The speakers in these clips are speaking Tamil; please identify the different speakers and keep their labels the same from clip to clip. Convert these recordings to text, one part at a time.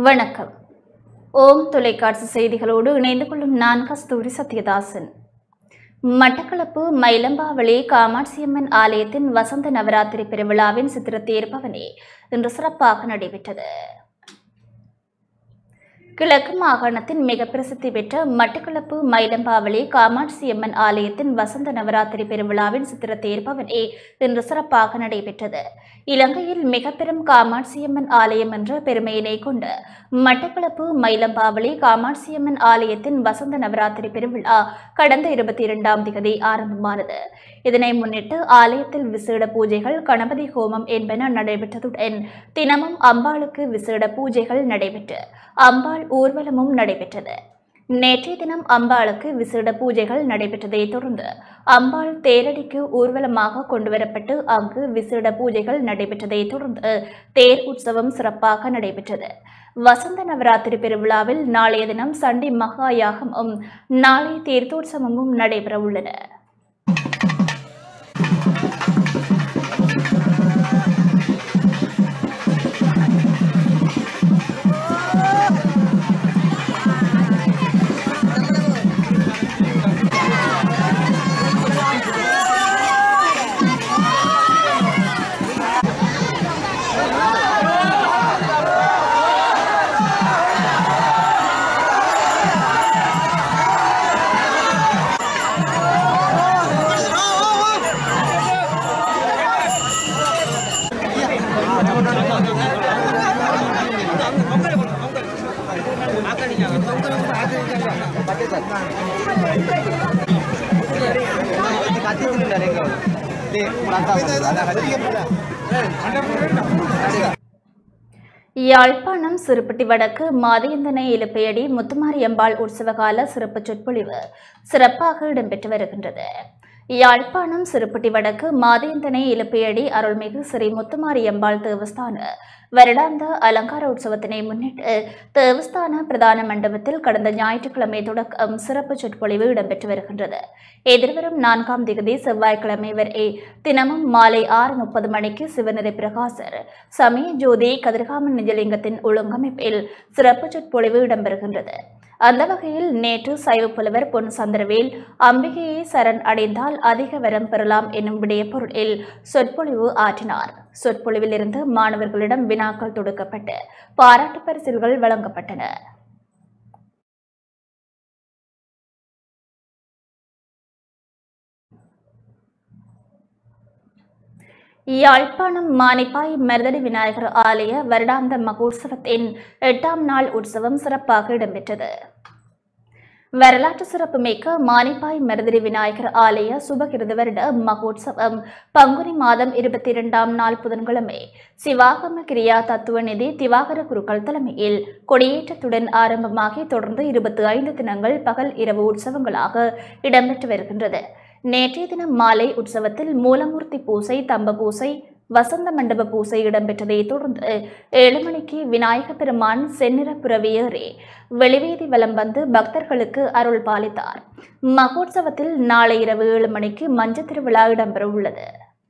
Speaker 1: வணக்கம் ஓம் தொலைக்காட்சி செய்திகளோடு இணைந்து கொள்ளும் நான் கஸ்தூரி சத்யதாசன் மட்டக்களப்பு மயிலம்பாவளி காமாட்சியம்மன் ஆலயத்தின் வசந்த நவராத்திரி பெருவிழாவின் சித்திர தேர்பவனி இன்று சிறப்பாக நடைபெற்றது கிழக்கு மாகாணத்தின் மிக பிரசித்தி பெற்ற மட்டக்களப்பு மயிலம்பாவளி காமாட்சியம்மன் ஆலயத்தின் வசந்த நவராத்திரி பெருவிழாவின் சித்திர தேர்பவனி இன்று சிறப்பாக நடைபெற்றது இலங்கையில் மிக பெரும் காமாட்சியம்மன் ஆலயம் என்ற பெருமையினை கொண்டு மட்டக்களப்பு மயிலம்பாவளி காமாட்சியம்மன் ஆலயத்தின் வசந்த நவராத்திரி பெருவிழா கடந்த இருபத்தி இரண்டாம் திகதி ஆரம்பமானது இதனை முன்னிட்டு ஆலயத்தில் விசேட பூஜைகள் கணபதி ஹோமம் என்பன நடைபெற்றதுடன் தினமும் அம்பாளுக்கு விசேட பூஜைகள் நடைபெற்று அம்பாள் ஊர்வலமும் நடைபெற்றது நேற்றைய தினம் அம்பாளுக்கு விசேட பூஜைகள் நடைபெற்றதை தொடர்ந்து அம்பாள் தேரடிக்கு ஊர்வலமாக கொண்டுவரப்பட்டு அங்கு விசேட பூஜைகள் நடைபெற்றதை தொடர்ந்து தேர் உற்சவம் சிறப்பாக நடைபெற்றது வசந்த நவராத்திரி பெருவிழாவில் நாளைய தினம் சண்டி மகா யாகமும் நாளை தீர்த்தோற்சவமும் நடைபெற உள்ளன யாழ்ப்பாணம் சிறுப்பட்டி வடக்கு மாதையந்தனை இலுப்பையடி முத்துமாரியம்பாள் உற்சவகால சிறப்பு சொற்பொழிவு சிறப்பாக இடம்பெற்று வருகின்றது யாழ்ப்பாணம் சிறுப்பட்டி வடக்கு மாதையந்தனை இலுப்பையடி அருள்மிகு ஸ்ரீ முத்துமாரியம்பாள் தேவஸ்தான வருடாந்த அலங்கார உற்சவத்தினை முன்னிட்டு தேவஸ்தான பிரதான மண்டபத்தில் கடந்த ஞாயிற்றுக்கிழமை தொடக்கம் சிறப்பு சொற்பொழிவு இடம்பெற்று வருகின்றது எதிர்வரும் நான்காம் திகதி செவ்வாய்க்கிழமை வரை தினமும் மாலை ஆறு முப்பது மணிக்கு சிவநிறை பிரகாசர் சமய ஜோதி கதிர்காமன் நிஜலிங்கத்தின் ஒழுங்கமைப்பில் சிறப்பு சொற்பொழிவு இடம்பெறுகின்றது அந்த வகையில் நேற்று சைவ புலவர் பொன் சந்திரவேல் அம்பிகையை சரண் அடைந்தால் அதிக வரம் பெறலாம் என்னும் விடய பொருளில் சொற்பொழிவு ஆற்றினார் சொற்பொழிவில் இருந்து மாணவர்களிடம் வினாக்கள் தொடுக்கப்பட்டு பாராட்டு பரிசில்கள் வழங்கப்பட்டன யாழ்ப்பாணம் மானிப்பாய் மருதடி விநாயகர் ஆலய வருடாந்த மகோற்சவத்தின் எட்டாம் நாள் உற்சவம் சிறப்பாக இடம்பெற்றது வரலாற்று சிறப்புமிக்க மானிப்பாய் மருதடி விநாயகர் ஆலய சுபகிருத வருட மகோற்சவம் பங்குனி மாதம் இருபத்தி இரண்டாம் நாள் புதன்கிழமை சிவாகம கிரியா தத்துவ நிதி திவாகர குருக்கள் தலைமையில் கொடியேற்றத்துடன் ஆரம்பமாகி தொடர்ந்து இருபத்தி ஐந்து தினங்கள் பகல் இரவு உற்சவங்களாக இடம்பெற்று வருகின்றது நேற்றைய தினம் மாலை உற்சவத்தில் மூலமூர்த்தி பூசை தம்ப பூசை வசந்த மண்டப பூசை இடம்பெற்றதை தொடர்ந்து ஏழு மணிக்கு விநாயக பெருமான் செந்நிற புறவியேறி வெளிவீதி வலம் வந்து பக்தர்களுக்கு அருள் பாலித்தார் மகோற்சவத்தில் நாளை இரவு ஏழு மணிக்கு மஞ்ச திருவிழா இடம்பெற உள்ளது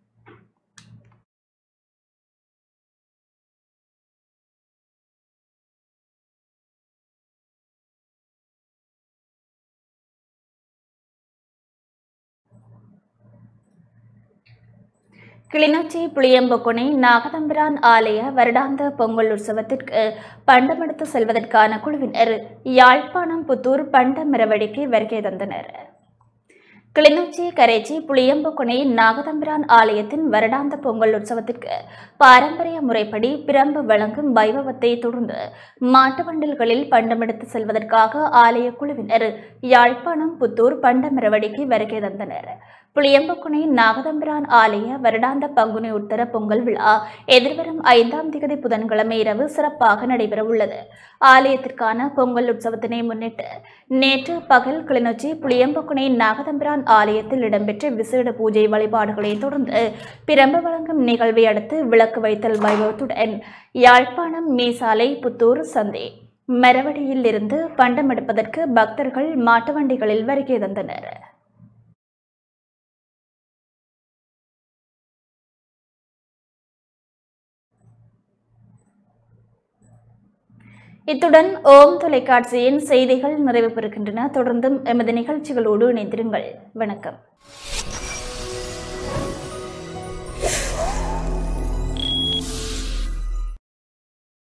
Speaker 1: கிளிநொச்சி புளியம்பொக்குனை நாகதம்பிரான் ஆலய வருடாந்த பொங்கல் உற்சவத்திற்கு பண்டமெடுத்து செல்வதற்கான குழுவினர் யாழ்ப்பாணம் புத்தூர் பண்ட மிரவடிக்கு வருகை தந்தனர் கிளிநொச்சி கரைச்சி புளியம்பொக்குனை நாகதம்பிரான் ஆலயத்தின் வருடாந்த பொங்கல் உற்சவத்திற்கு பாரம்பரிய முறைப்படி பிரம்பு வழங்கும் வைபவத்தை தொடர்ந்து மாட்டு வண்டல்களில் பண்டமெடுத்து செல்வதற்காக ஆலய குழுவினர் யாழ்ப்பாணம் புத்தூர் பண்டமிரவடிக்கு வருகை தந்தனர் புளியம்பக்குனை நாகதம்பிரான் ஆலய வருடாந்த பங்குனி உத்தர பொங்கல் விழா எதிர்வரும் ஐந்தாம் திகதி புதன்கிழமை இரவு சிறப்பாக நடைபெற உள்ளது ஆலயத்திற்கான பொங்கல் உற்சவத்தினை முன்னிட்டு நேற்று பகல் கிளிநொச்சி புளியம்பக்குனை நாகதம்பிரான் ஆலயத்தில் இடம்பெற்ற விசேட பூஜை வழிபாடுகளை தொடர்ந்து பிரம்பு வழங்கும் நிகழ்வை அடுத்து விளக்கு வைத்தல் வைபவத்துடன் யாழ்ப்பாணம் மீசாலை புத்தூர் சந்தை மெரவடியில் இருந்து பண்டம் எடுப்பதற்கு பக்தர்கள் மாட்டு வண்டிகளில் வருகை தந்தனர் இத்துடன் ஓம் தொலைக்காட்சியின் செய்திகள் நிறைவு பெறுகின்றன தொடர்ந்தும் எமது நிகழ்ச்சிகளோடு இணைந்திருங்கள் வணக்கம்